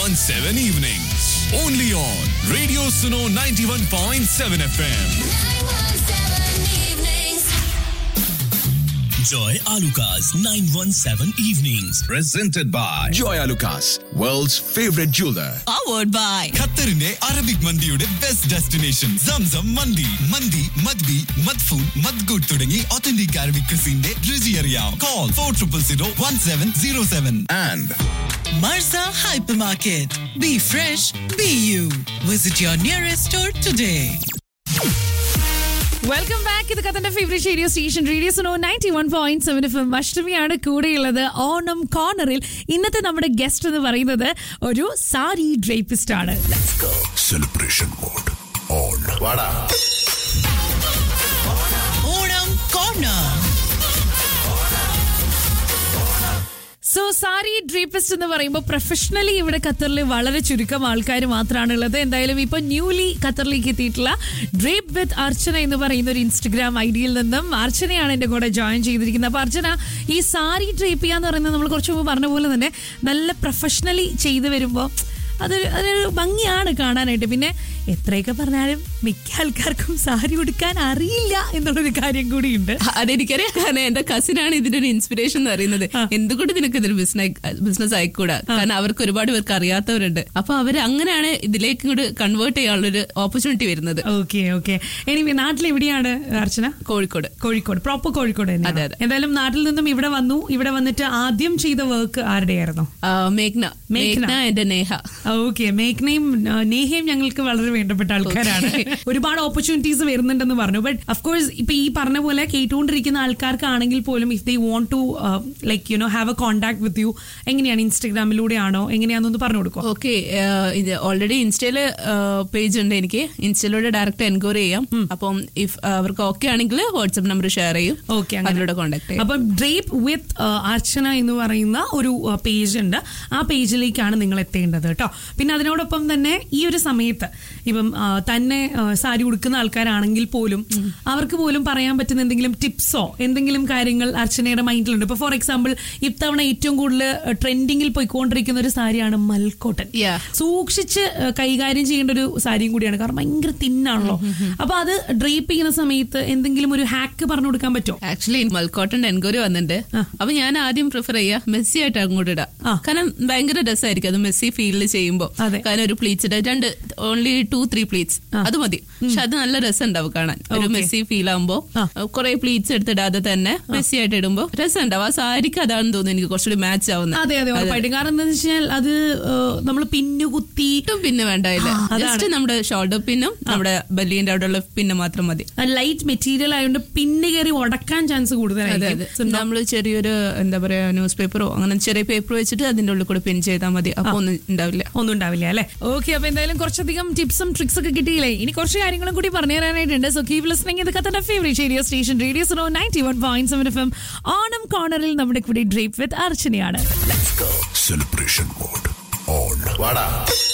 91.7 evenings. Only on Radio Suno 91.7 FM. Joy Alukas 917 Evenings. Presented by Joy Lucas, world's favorite jeweler. powered by ഖത്തറിന്റെ Arabic മന്തിയുടെ best destination Zamzam മന്തി മന്തി മദ്ബി മദ്ഫൂൺ മദ്ഗുഡ് തുടങ്ങി ഒത്തന്റിക് അറബിക് ക്രിസിന്റെ രുചി അറിയാം call four triple zero one seven zero seven And Marza Hypermarket. Be fresh, be you. Visit your nearest store today. Welcome back ഇത് കത്തന്റെ favourite radio station radio Suno ninety one point seven F M അഷ്ടമിയാണ് കൂടെയുള്ളത് ഓണം കോർണറിൽ ഇന്നത്തെ നമ്മുടെ guest എന്ന് പറയുന്നത് ഒരു സാരി ഡ്രേപ്പിസ്റ്റ് ആണ് celebration mode on. Onam Corner. So sari drapist എന്ന് പറയുമ്പോൾ പ്രൊഫഷണലി ഇവിടെ ഖത്തറിൽ വളരെ ചുരുക്കം ആൾക്കാർ മാത്രമാണ് ഉള്ളത് എന്തായാലും ഇപ്പൊ ന്യൂലി ഖത്തറിലേക്ക് എത്തിയിട്ടുള്ള ഡ്രേപ്പ് വിത്ത് അർച്ചന എന്ന് പറയുന്ന ഒരു ഇൻസ്റ്റഗ്രാം ഐഡിയിൽ നിന്നും അർച്ചനയാണ് എന്റെ കൂടെ ജോയിൻ ചെയ്തിരിക്കുന്നത് അപ്പൊ അർച്ചന ഈ സാരി ഡ്രേപ്പ് ചെയ്യാന്ന് പറയുന്നത് നമ്മൾ കുറച്ച് മുമ്പ് പറഞ്ഞ പോലെ തന്നെ നല്ല പ്രൊഫഷണലി ചെയ്തു വരുമ്പോൾ അതൊരു അതൊരു ഭംഗിയാണ് കാണാനായിട്ട് പിന്നെ എത്രയൊക്കെ പറഞ്ഞാലും മിക്ക ആൾക്കാർക്കും സാരി ഉടുക്കാൻ അറിയില്ല എന്നുള്ളൊരു കാര്യം കൂടിയുണ്ട് അതെനിക്കറിയാം കാരണം എന്റെ കസിനാണ് ഇതിന്റെ ഒരു ഇൻസ്പിറേഷൻ എന്ന് പറയുന്നത് എന്തുകൊണ്ട് നിനക്ക് ഇതൊരു ബിസിനസ് ആയിക്കൂടാ കാരണം അവർക്ക് ഒരുപാട് പേർക്ക് അറിയാത്തവരുണ്ട് അപ്പൊ അവര് അങ്ങനെയാണ് ഇതിലേക്ക് ഇങ്ങോട്ട് കൺവേർട്ട് ചെയ്യാനുള്ള ഒരു ഓപ്പർച്യൂണിറ്റി വരുന്നത് ഓക്കെ ഓക്കെ എനിവേ നാട്ടിൽ എവിടെയാണ് അർച്ചന കോഴിക്കോട് കോഴിക്കോട് പ്രോപ്പർ കോഴിക്കോട് തന്നെ അതെ, അതെ. എന്തായാലും നാട്ടിൽ നിന്നും ഇവിടെ വന്നു ഇവിടെ വന്നിട്ട് ആദ്യം ചെയ്ത വർക്ക് ആരുടെയായിരുന്നു ആ, മേഘ്ന മേഘ്ന. മേഘ്ന എന്റെ നേഹ ഓക്കെ മേഘ്നയും ആ, നേഹയും ഞങ്ങൾക്ക് വളരെ വേണ്ടപ്പെട്ട ആൾക്കാരാണ് ഒരുപാട് ഓപ്പർച്യൂണിറ്റീസ് വരുന്നുണ്ടെന്ന് പറഞ്ഞു ബട്ട് അഫ്കോഴ്സ് ഇപ്പൊ ഈ പറഞ്ഞ പോലെ കേട്ടുകൊണ്ടിരിക്കുന്ന ആൾക്കാർക്കാണെങ്കിൽ പോലും if they want to like you know have a contact with you എങ്ങനെയാണ് ഇൻസ്റ്റഗ്രാമിലൂടെയാണോ എങ്ങനെയാണെന്നൊന്ന് പറഞ്ഞു കൊടുക്കോ ഓക്കെ ഇത് ഓൾറെഡി ഇൻസ്റ്റയില് പേജ് ഉണ്ട് എനിക്ക് ഇൻസ്റ്റയിലൂടെ ഡയറക്റ്റ് എൻക്വയറി ചെയ്യാം അപ്പം ഇഫ് അവർക്ക് ഓക്കെ ആണെങ്കിൽ വാട്സ്ആപ്പ് നമ്പർ ഷെയർ ചെയ്യും ഓക്കെ അതിലൂടെ കോൺടാക്ട് ചെയ്യും അപ്പം ഡ്രേപ്പ് വിത്ത് അർച്ചന എന്ന് പറയുന്ന ഒരു പേജ് ഉണ്ട് ആ പേജിലേക്കാണ് നിങ്ങൾ എത്തേണ്ടത് കേട്ടോ പിന്നെ അതിനോടൊപ്പം തന്നെ ഈ ഒരു സമയത്ത് ഇപ്പം ആ, തന്നെ ആ, സാരി ഉടുക്കുന്ന ആൾക്കാരാണെങ്കിൽ പോലും അവർക്ക് പോലും പറയാൻ പറ്റുന്ന എന്തെങ്കിലും ടിപ്സോ എന്തെങ്കിലും കാര്യങ്ങൾ അർച്ചനയുടെ മൈൻഡിലുണ്ട് ഇപ്പൊ ഫോർ എക്സാമ്പിൾ ഇത്തവണ ഏറ്റവും കൂടുതൽ ട്രെൻഡിങ്ങിൽ പോയിക്കൊണ്ടിരിക്കുന്ന ഒരു സാരിയാണ് മൽക്കോട്ടൻ Yeah. സൂക്ഷിച്ച് ആ, കൈകാര്യം ചെയ്യേണ്ട ഒരു സാരിയും കൂടിയാണ് കാരണം ഭയങ്കര തിന്നാണല്ലോ അപ്പൊ അത് ഡ്രേപ്പ് ചെയ്യുന്ന സമയത്ത് എന്തെങ്കിലും ഒരു ഹാക്ക് പറഞ്ഞു കൊടുക്കാൻ പറ്റുമോ ആക്ച്വലി മൽക്കോട്ടന്റെ എൻക്വയറി വന്നിട്ടുണ്ട് അപ്പൊ ഞാൻ ആദ്യം പ്രിഫർ ചെയ്യാ മെസ്സി ആയിട്ട് അങ്ങോട്ട് ഇടാം ആ. കാരണം ഭയങ്കര രസമായിരിക്കും അത് മെസ്സി ഫീൽഡിൽ ചെയ്യുമ്പോൾ അതെ. കാരണം ഒരു പ്ലീറ്റ്സ് രണ്ട് ഓൺലി ടു ത്രീ പ്ലീറ്റ്സ് അത് മതി പക്ഷെ അത് നല്ല രസം ഉണ്ടാവും കാണാൻ ഒരു Okay. മെസ്സി ഫീൽ ആകുമ്പോ ആ. കുറെ പ്ലീറ്റ്സ് എടുത്തിടാതെ തന്നെ മെസ്സി ആയിട്ട് ഇടുമ്പോ രസം ഉണ്ടാവും ആ സാരിക്ക് അതാണെന്ന് തോന്നുന്നു എനിക്ക് കുറച്ചുകൂടി മാച്ച് ആവുന്നത് അതെ അതെ ഉറപ്പായിട്ടും കാരണം എന്താണെന്ന് വെച്ചാൽ അത് നമ്മൾ പിന്നുകുത്തി ഒട്ടും പിന്നെ വേണ്ടായില്ല ആ, അതാണ്. ജസ്റ്റ് നമ്മുടെ ഷോൾഡർ പിന്നും നമ്മുടെ ബല്ലിന്റെ അവിടെയുള്ള പിന്നെ മാത്രം മതി ലൈറ്റ് മെറ്റീരിയൽ ആയതുകൊണ്ട് പിന്നെ കയറി ഉടക്കാൻ ചാൻസ് അതെ കൂടുതലായിരിക്കും അതെ നമ്മൾ ചെറിയൊരു എന്താ പറയാ ന്യൂസ് പേപ്പറോ അങ്ങനെ ചെറിയ പേപ്പർ വെച്ചിട്ട് അതിന്റെ ഉള്ളിൽ കൂടെ പിൻ ചെയ്താൽ മതി അപ്പൊ ഒന്നും ഉണ്ടാവില്ല ഒന്നും ഉണ്ടാവില്ല അല്ലെ ഓക്കെ അപ്പൊ എന്തായാലും കുറച്ചധികം ടിപ്സും ട്രിക്സ് ഒക്കെ കിട്ടിയില്ലേ ഇനി കുറച്ച് കാര്യങ്ങളും കൂടി പറഞ്ഞു തരാനായിട്ടുണ്ട് സോ കീപ് ലിസ്ണിംഗ് ഇത് കത്തന്റെ favourite radio station radio Suno ninety one point seven F M Onam കോർണറിൽ നമ്മുടെ കൂടി ഡ്രേപ്പ് വിത്ത് അർച്ചനയാണ് Celebration mode on.